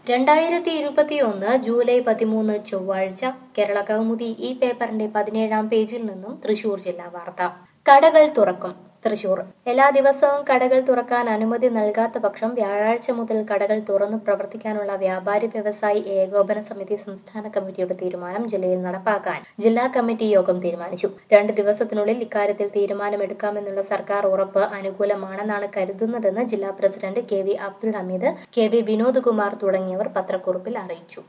രണ്ടായിരത്തി ഇരുപത്തിയൊന്ന് ജൂലൈ പതിമൂന്ന് ചൊവ്വാഴ്ച കേരള കൗമുദി ഈ പേപ്പറിന്റെ പതിനേഴാം പേജിൽ നിന്നും തൃശൂർ ജില്ലാ വാർത്ത കടകൾ തുറക്കും തൃശൂർ എല്ലാ ദിവസവും കടകൾ തുറക്കാൻ അനുമതി നൽകാത്ത പക്ഷം വ്യാഴാഴ്ച മുതൽ കടകൾ തുറന്നു പ്രവർത്തിക്കാനുള്ള വ്യാപാരി വ്യവസായി ഏകോപന സമിതി സംസ്ഥാന കമ്മിറ്റിയുടെ തീരുമാനം ജില്ലയിൽ നടപ്പാക്കാൻ ജില്ലാ കമ്മിറ്റി യോഗം തീരുമാനിച്ചു രണ്ട് ദിവസത്തിനുള്ളിൽ ഇക്കാര്യത്തിൽ തീരുമാനമെടുക്കാമെന്നുള്ള സർക്കാർ ഉറപ്പ് അനുകൂലമാണെന്നാണ് കരുതുന്നതെന്ന് ജില്ലാ president K V Abdul Hameed K V Vinod Kumar തുടങ്ങിയവർ പത്രക്കുറിപ്പിൽ അറിയിച്ചു